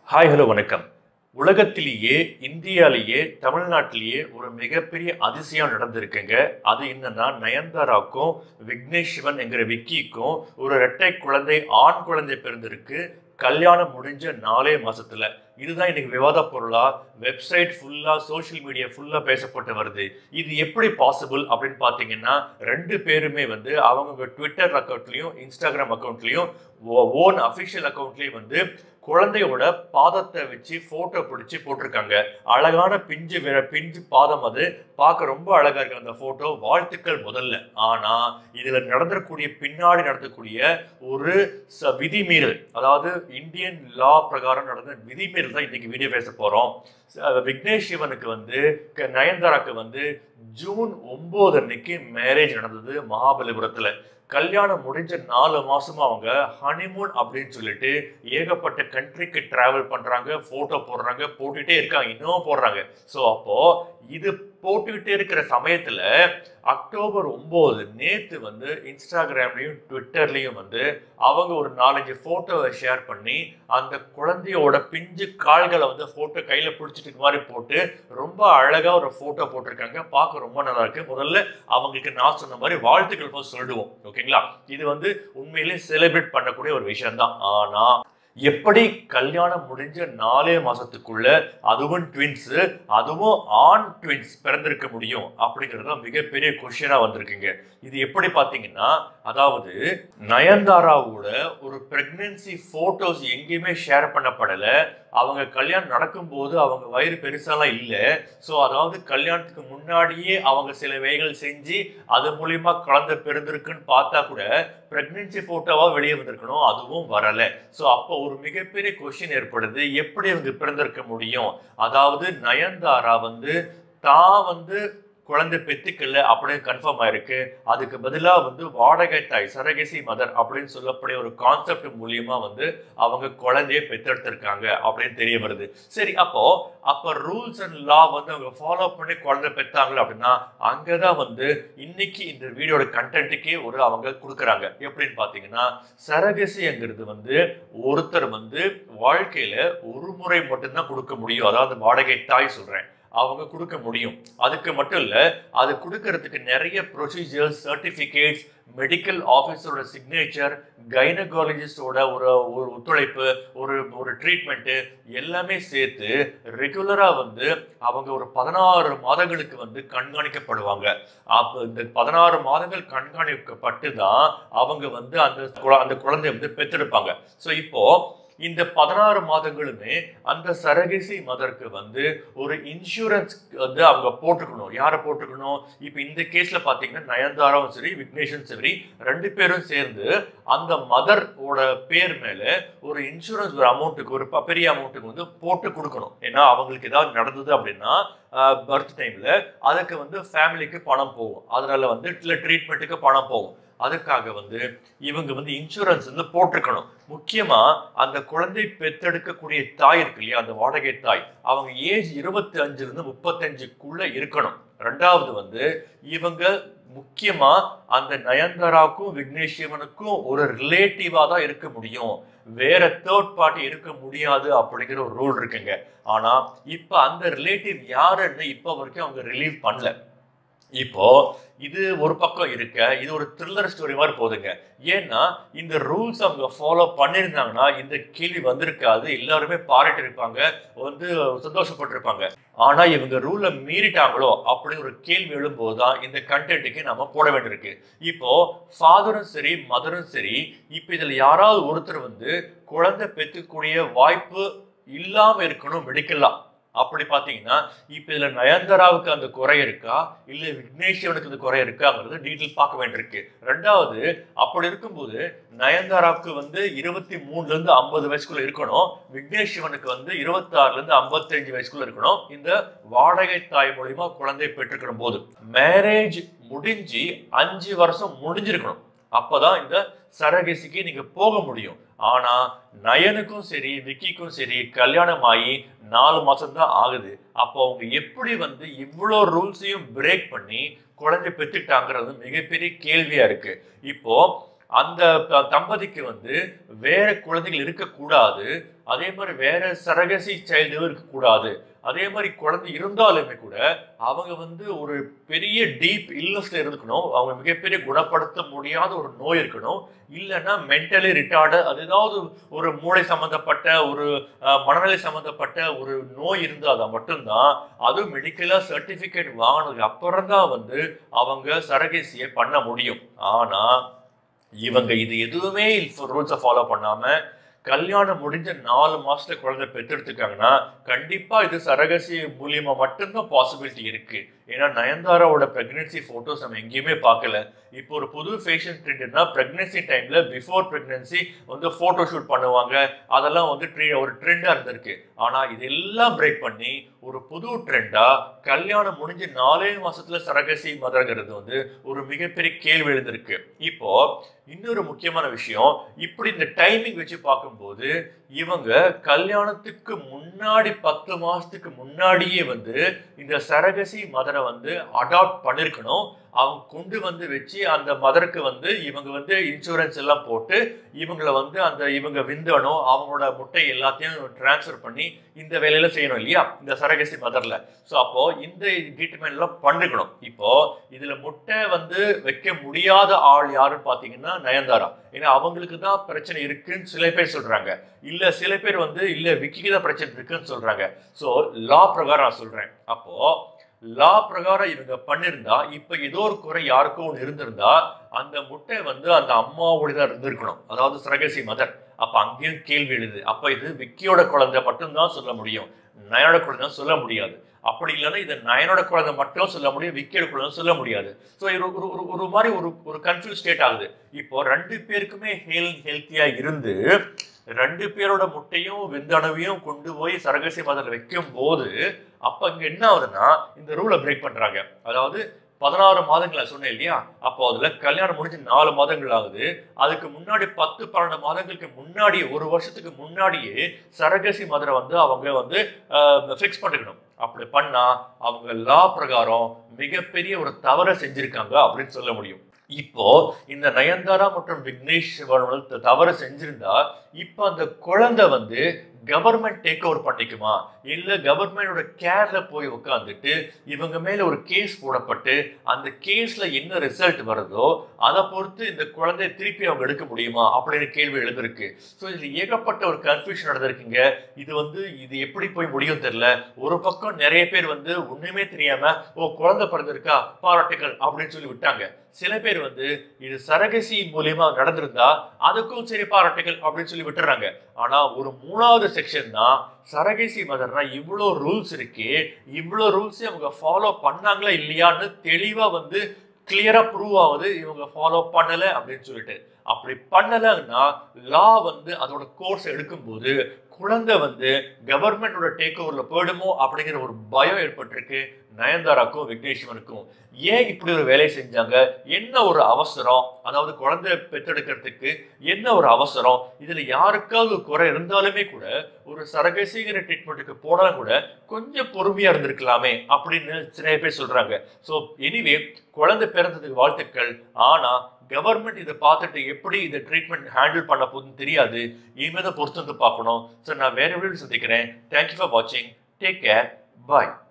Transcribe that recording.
hi hello வணக்கம் உலகத்திலேயே இந்தியாலேயே தமிழ்நாட்டிலேயே ஒரு மிகப்பெரிய அதிசயம் நடந்திருக்குங்க அது என்னன்னா நயன்தாராக்கும் விக்னேஷ் சிவன் என்கிற விக்கிக்கும் ஒரு இரட்டை குழந்தை ஆண் குழந்தை பிறந்திருக்கு கல்யாணம் முடிஞ்ச நாலே மாசத்துல இதுதான் இன்னைக்கு விவாத பொருளா வெப்சைட் ஃபுல்லா சோஷியல் மீடியா ஃபுல்லா பேசப்பட்டு வருது இது எப்படி பாசிபிள் அப்படின்னு பார்த்தீங்கன்னா ரெண்டு பேருமே வந்து அவங்க ட்விட்டர் அக்கௌண்ட்லயும் இன்ஸ்டாகிராம் அக்கௌண்ட்லயும் ஓன் அஃபிஷியல் அக்கௌண்ட்லயும் வந்து குழந்தையோட பாதத்தை வச்சு போட்டோ பிடிச்சி போட்டிருக்காங்க அழகான பிஞ்சு விர பிஞ்சு பாதம் அது பார்க்க ரொம்ப அழகா இருக்கு அந்த போட்டோ வாழ்த்துக்கள் முதல்ல ஆனா இதுல நடந்திருக்கக்கூடிய பின்னாடி நடந்தக்கூடிய ஒரு ச- விதிமீறல் அதாவது இந்தியன் லா பிரகாரம் நடந்த விதிமீறல் தான் இன்னைக்கு வீடியோ பேச போறோம் ச- விக்னேஷ் சிவனுக்கு வந்து க- நயன்தாராக்கு வந்து ஜூன் ஒன்பது அன்னைக்கு மேரேஜ் நடந்தது மகாபலிபுரத்துல கல்யாணம் முடிஞ்ச நாலு மாசமா அவங்க ஹனிமூன் அப்படின்னு சொல்லிட்டு ஏகப்பட்ட கண்ட்ரிக்கு டிராவல் பண்றாங்க போட்டோ போடுறாங்க போட்டுட்டே இருக்காங்க இன்னும் போடுறாங்க ஸோ அப்போ இது போட்டுக்கிட்டே இருக்கிற சமயத்துல அக்டோபர் ஒன்பது நேத்து வந்து இன்ஸ்டாகிராம்லயும் ட்விட்டர்லயும் வந்து அவங்க ஒரு நாலஞ்சு போட்டோவை ஷேர் பண்ணி அந்த குழந்தையோட பிஞ்சு கால்களை வந்து போட்டோ கையில பிடிச்சிட்டு இருக்க மாதிரி போட்டு ரொம்ப அழகா ஒரு போட்டோ போட்டிருக்காங்க பார்க்க ரொம்ப நல்லா இருக்கு முதல்ல அவங்களுக்கு நான் சொன்ன மாதிரி வாழ்த்துக்கள் first சொல்லிடுவோம் ஓகேங்களா இது வந்து உண்மையிலேயே செலிப்ரேட் பண்ணக்கூடிய ஒரு விஷயம் தான் ஆனா எப்படி கல்யாணம் முடிஞ்ச நாலே மாசத்துக்குள்ள அதுவும் ட்வின்ஸ் அதுவும் ஆண் ட்வின்ஸ் பிறந்திருக்க முடியும் அப்படிங்கிறது தான் மிகப்பெரிய கொஷினா வந்திருக்குங்க இது எப்படி பார்த்தீங்கன்னா அதாவது நயன்தாராவோட ஒரு பிரெக்னன்சி போட்டோஸ் எங்கேயுமே ஷேர் பண்ணப்படல அவங்க கல்யாணம் நடக்கும்போது அவங்க வயிறு பெருசாலாம் இல்லை ஸோ அதாவது கல்யாணத்துக்கு முன்னாடியே அவங்க சில வேலைகள் செஞ்சு அது மூலியமா குழந்தை பிறந்திருக்குன்னு பார்த்தா கூட பிரெக்னன்சி போட்டோவா வெளியே வந்திருக்கணும் அதுவும் வரல ஸோ அப்போ ஒரு மிகப்பெரிய கொஷின் ஏற்படுது எப்படி இவங்க பிறந்திருக்க முடியும் அதாவது நயன்தாரா வந்து தான் வந்து குழந்தை பெத்துக்கல அப்படின்னு கன்ஃபார்ம் ஆயிருக்கு அதுக்கு பதிலா வந்து வாடகை தாய் சரகசி மதர் அப்படின்னு சொல்லக்கூடிய ஒரு கான்செப்ட் மூலியமா வந்து அவங்க குழந்தைய பெத்தெடுத்திருக்காங்க அப்படின்னு தெரிய வருது சரி அப்போ அப்ப ரூல்ஸ் அண்ட் லா வந்து அவங்க ஃபாலோ பண்ணி குழந்தை பெத்தாங்களா அப்படின்னா அங்கதான் வந்து இன்னைக்கு இந்த வீடியோட கண்டென்ட்டுக்கே ஒரு அவங்க கொடுக்குறாங்க எப்படின்னு பாத்தீங்கன்னா சரகசிங்கிறது வந்து ஒருத்தர் வந்து வாழ்க்கையில ஒரு முறை மட்டும்தான் கொடுக்க முடியும் அதாவது வாடகை தாய் சொல்றேன் அவங்க கொடுக்க முடியும் அதுக்கு மட்டும் இல்ல அது கொடுக்கறதுக்கு நிறைய ப்ரொசீஜர்ஸ் சர்டிபிகேட்ஸ் மெடிக்கல் ஆஃபீஸரோட சிக்னேச்சர் கைனகாலஜிஸ்டோட ஒரு ஒரு ஒத்துழைப்பு ஒரு ஒரு ட்ரீட்மெண்ட்டு எல்லாமே சேர்த்து ரெகுலராக வந்து அவங்க ஒரு பதினாறு மாதங்களுக்கு வந்து கண்காணிக்கப்படுவாங்க அப்போ இந்த பதினாறு மாதங்கள் கண்காணிக்கப்பட்டு தான் அவங்க வந்து அந்த குழ- அந்த குழந்தைய வந்து பெற்றெடுப்பாங்க ஸோ இப்போ இந்த பதினாறு மாதங்களுமே அந்த சரகசி மதருக்கு வந்து ஒரு இன்சூரன்ஸ் வந்து அவங்க போட்டுக்கணும் யாரை போட்டுக்கணும் இப்போ இந்த கேஸ்ல பாத்தீங்கன்னா நயன்தாராவும் சரி விக்னேஷும் சரி ரெண்டு பேரும் சேர்ந்து அந்த மதரோட பேர் மேல ஒரு இன்சூரன்ஸ் ஒரு அமௌண்ட்டுக்கு ஒரு ப- பெரிய அமௌண்ட்டுக்கு வந்து போட்டு கொடுக்கணும் ஏன்னா அவங்களுக்கு ஏதாவது நடந்தது அப்படின்னா பர்த் டைம்ல அதுக்கு வந்து ஃபேமிலிக்கு பணம் போகும் அதனால வந்து இல்லை ட்ரீட்மெண்ட்டுக்கு பணம் போகும் அதுக்காக வந்து இவங்க வந்து இன்சூரன்ஸ் வந்து போட்டிருக்கணும் முக்கியமா அந்த குழந்தை பெத்தெடுக்கக்கூடிய தாய் இருக்கு இல்லையா அந்த வாடகை தாய் அவங்க ஏஜ் இருபத்தி அஞ்சுல இருந்து முப்பத்தஞ்சுக்குள்ள இருக்கணும் ரெண்டாவது வந்து இவங்க முக்கியமா அந்த நயன்தாராவுக்கும் விக்னேஷ் சிவனுக்கும் ஒரு ரிலேட்டிவா தான் இருக்க முடியும் வேற தேர்ட் பார்ட்டி இருக்க முடியாது அப்படிங்கிற ஒரு ரூல் இருக்குங்க ஆனா இப்ப அந்த ரிலேட்டிவ் யாருன்னு இப்ப வரைக்கும் அவங்க ரிலீவ் பண்ணல இப்போ இது ஒரு பக்கம் இருக்க இது ஒரு த்ரில்லர் ஸ்டோரி மாதிரி போகுதுங்க ஏன்னா இந்த ரூல்ஸ் அவங்க ஃபாலோ பண்ணியிருந்தாங்கன்னா இந்த கேள்வி வந்திருக்காது எல்லாருமே பாராட்டி இருப்பாங்க வந்து சந்தோஷப்பட்டிருப்பாங்க ஆனா இவங்க ரூலை மீறிட்டாங்களோ அப்படின்னு ஒரு கேள்வி எழும்போது தான் இந்த கண்டென்ட்டுக்கு நம்ம போட வேண்டியிருக்கு இப்போ ஃபாதரும் சரி மதரும் சரி இப்போ இதுல யாராவது ஒருத்தர் வந்து குழந்தை பெற்றுக்கூடிய வாய்ப்பு இல்லாம இருக்கணும் மெடிக்கலா அப்படி பாத்தீங்கன்னா இப்ப இதுல நயன்தாராவுக்கு அந்த குறை இருக்கா இல்ல விக்னேஷ்வனுக்கு அந்த குறை இருக்காங்கிறது டீட்டெயில் பார்க்க வேண்டியிருக்கு ரெண்டாவது அப்படி இருக்கும்போது நயன்தாராவுக்கு வந்து இருபத்தி மூணுல இருந்து ஐம்பது வயசுக்குள்ள இருக்கணும் விக்னேஷ் சிவனுக்கு வந்து இருபத்தி ஆறுல இருந்து ஐம்பத்தஞ்சு வயசுக்குள்ள இருக்கணும் இந்த வாடகை தாய் மூலியமா குழந்தை பெற்றுக்கணும் போது மேரேஜ் முடிஞ்சு அஞ்சு வருஷம் முடிஞ்சிருக்கணும் அப்பதான் இந்த சரகசிக்கு நீங்க போக முடியும் ஆனா நயனுக்கும் சரி விக்கிக்கும் சரி கல்யாணம் ஆகி நாலு மாசம் தான் ஆகுது அப்போ அவங்க எப்படி வந்து இவ்வளோ ரூல்ஸையும் பிரேக் பண்ணி குழந்தை பெற்றுட்டாங்கிறது மிகப்பெரிய கேள்வியா இருக்கு இப்போ அந்த த- தம்பதிக்கு வந்து வேற குழந்தைகள் இருக்கக்கூடாது அதே மாதிரி வேற சரகசி சைல்டும் இருக்கக்கூடாது அதே மாதிரி குழந்தை இருந்தாலுமே கூட அவங்க வந்து ஒரு பெரிய டீப் இல்னஸ்ல இருக்கணும் அவங்க மிகப்பெரிய குணப்படுத்த முடியாத ஒரு நோய் இருக்கணும் இல்லைன்னா மென்டலி ரிட்டார்டு அது ஏதாவது ஒரு மூளை சம்பந்தப்பட்ட ஒரு அஹ், மனநிலை சம்பந்தப்பட்ட ஒரு நோய் இருந்தால் தான் மட்டும்தான் அதுவும் மெடிக்கலாக சர்டிஃபிகேட் வாங்கினதுக்கு அப்புறம் தான் வந்து அவங்க சரகேசியை பண்ண முடியும் ஆனா இவங்க இது எதுவுமே ரூல்ஸை ஃபாலோ பண்ணாம கல்யாணம் முடிஞ்ச நாலு மாசத்துல குழந்தை பெற்றெடுத்துக்காங்கன்னா கண்டிப்பா இது சரகசி மூலியமா மட்டும்தான் பாசிபிலிட்டி இருக்கு ஏன்னா நயன்தாராவோட பிரெக்னன்சி போட்டோஸ் நம்ம எங்கேயுமே பார்க்கல இப்போ ஒரு புது ஃபேஷன் ட்ரெண்ட்னா பிரெக்னன்சி டைம்ல பிஃபோர் பிரெக்னன்சி வந்து போட்டோ ஷூட் பண்ணுவாங்க அதெல்லாம் வந்து tre- ஒரு ட்ரெண்டா இருந்திருக்கு ஆனா இதெல்லாம் பிரேக் பண்ணி ஒரு புது ட்ரெண்டா கல்யாணம் முடிஞ்சு நாலே மாசத்துல சரகசி மதங்கிறது வந்து ஒரு மிகப்பெரிய கேள்வி எழுந்திருக்கு இப்போ இன்னொரு முக்கியமான விஷயம் இப்படி இந்த டைமிங் வச்சு பார்க்கும்போது இவங்க கல்யாணத்துக்கு முன்னாடி பத்து மாசத்துக்கு முன்னாடியே வந்து இந்த சரகசி மதரை வந்து அடாப்ட் பண்ணிருக்கணும் அவங்க கொண்டு வந்து வச்சு அந்த மதருக்கு வந்து இவங்க வந்து இன்சூரன்ஸ் எல்லாம் போட்டு இவங்களை வந்து அந்த இவங்க விந்தணும் அவங்களோட முட்டை எல்லாத்தையும் டிரான்ஸ்ஃபர் பண்ணி இந்த வேலையில செய்யணும் இல்லையா இந்த சரகசி மதர்ல ஸோ அப்போ இந்த ட்ரீட்மெண்ட் எல்லாம் பண்ணிக்கணும் இப்போ இதுல முட்டை வந்து வைக்க முடியாத ஆள் யாருன்னு பாத்தீங்கன்னா நயன்தாரா ஏன்னா அவங்களுக்கு தான் பிரச்சனை இருக்குன்னு சில பேர் சொல்றாங்க இல்ல சில பேர் வந்து இல்ல விக்கிக்கு தான் பிரச்சனை இருக்குன்னு சொல்றாங்க ஸோ லா பிரகாரம் நான் சொல்றேன் அப்போ லா பிரகாரம் இவங்க பண்ணிருந்தா இப்ப ஏதோ ஒரு குறை யாருக்கோ ஒன்று இருந்திருந்தா அந்த முட்டை வந்து அந்த அம்மாவோட தான் இருந்திருக்கணும் அதாவது சரகசி மதர் அப்ப அங்கேயும் கேள்வி எழுது அப்ப இது விக்கியோட குழந்தை மட்டும்தான் சொல்ல முடியும் நயனோட குழந்தை சொல்ல முடியாது அப்படி இல்லைன்னா இது நயனோட குழந்தை மட்டும் சொல்ல முடியும் விக்கியோட குழந்தை சொல்ல முடியாது ஸோ ஒரு ஒரு ஒரு ஒரு மாதிரி ஒரு ஒரு கன்ஃபியூஸ் ஸ்டேட் ஆகுது இப்போ ரெண்டு பேருக்குமே ஹெல் ஹெல்த்தியா இருந்து ரெண்டு பேரோட முட்டையும் விந்தணுவையும் கொண்டு போய் சரகசி மதத்தில் வைக்கும் போது அப்ப இங்க என்ன ஆகுதுன்னா இந்த ரூலை பிரேக் பண்றாங்க அதாவது பதினாறு மாதங்களா சொன்னேன் இல்லையா அப்போ அதுல கல்யாணம் முடிஞ்சு நாலு மாதங்கள் ஆகுது அதுக்கு முன்னாடி பத்து பன்னெண்டு மாதங்களுக்கு முன்னாடி ஒரு வருஷத்துக்கு முன்னாடியே சரகசி மதுரை வந்து அவங்க வந்து ஃபிக்ஸ் பண்ணிக்கணும் அப்படி பண்ணா அவங்க லா பிரகாரம் மிகப்பெரிய ஒரு தவறை செஞ்சிருக்காங்க அப்படின்னு சொல்ல முடியும் இப்போ இந்த நயன்தாரா மற்றும் விக்னேஷ் சிவன் வந்து தவறு செஞ்சிருந்தா இப்போ அந்த குழந்தை வந்து கவர்மெண்ட் டேக் ஓவர் பண்ணிக்குமா இல்ல கவர்மெண்டோட கேர்ல போய் உட்காந்துட்டு இவங்க மேல ஒரு கேஸ் போடப்பட்டு அந்த கேஸ்ல என்ன ரிசல்ட் வருதோ அதை பொறுத்து இந்த குழந்தைய திருப்பி அவங்க எடுக்க முடியுமா அப்படின்னு கேள்வி எழுதிருக்கு ஸோ இதுல ஏகப்பட்ட ஒரு கன்ஃபியூஷன் நடந்திருக்குங்க இது வந்து இது எப்படி போய் முடியும் தெரியல ஒரு பக்கம் நிறைய பேர் வந்து ஒண்ணுமே தெரியாம ஓ குழந்தை பிறந்திருக்கா பாராட்டுகள் அப்படின்னு சொல்லி விட்டாங்க சில பேர் வந்து இது சரகசி மூலியமா நடந்திருந்தா அதுக்கும் சரி பாராட்டுகள் அப்படின்னு சொல்லி விட்டுறாங்க ஆனா ஒரு மூணாவது செக்ஷன் தான் சரகசி மதர்னா இவ்வளோ ரூல்ஸ் இருக்கு இவ்வளோ ரூல்ஸ் அவங்க ஃபாலோ பண்ணாங்களா இல்லையான்னு தெளிவா வந்து கிளியரா ப்ரூவ் ஆகுது இவங்க ஃபாலோ பண்ணல அப்படின்னு சொல்லிட்டு அப்படி பண்ணலைன்னா லா வந்து அதோட கோர்ஸ் எடுக்கும்போது குழந்தை வந்து கவர்மெண்டோட டேக் ஓவர்ல போயிடுமோ அப்படிங்கிற ஒரு பயம் ஏற்பட்டிருக்கு நயன்தாராக்கும் விக்னேஸ்வனுக்கும் ஏன் இப்படி ஒரு வேலையை செஞ்சாங்க என்ன ஒரு அவசரம் அதாவது குழந்தை பெற்றெடுக்கிறதுக்கு என்ன ஒரு அவசரம் இதுல யாருக்காவது குறை இருந்தாலுமே கூட ஒரு சரகசிங்கிற ட்ரீட்மெண்ட்டுக்கு போனாலும் கூட கொஞ்சம் பொறுமையா இருந்திருக்கலாமே அப்படின்னு சில பேர் சொல்றாங்க ஸோ எனிவே குழந்தை பிறந்ததுக்கு வாழ்த்துக்கள் ஆனா கவர்மெண்ட் இதை பார்த்துட்டு எப்படி இதை ட்ரீட்மெண்ட் ஹேண்டில் பண்ண போகுதுன்னு தெரியாது இனிமேல் தான் பொறுத்து வந்து பார்க்கணும் ஸோ நான் வேற வீடியோ சந்திக்கிறேன் தேங்க்யூ ஃபார் வாட்சிங் டேக் கேர் பாய்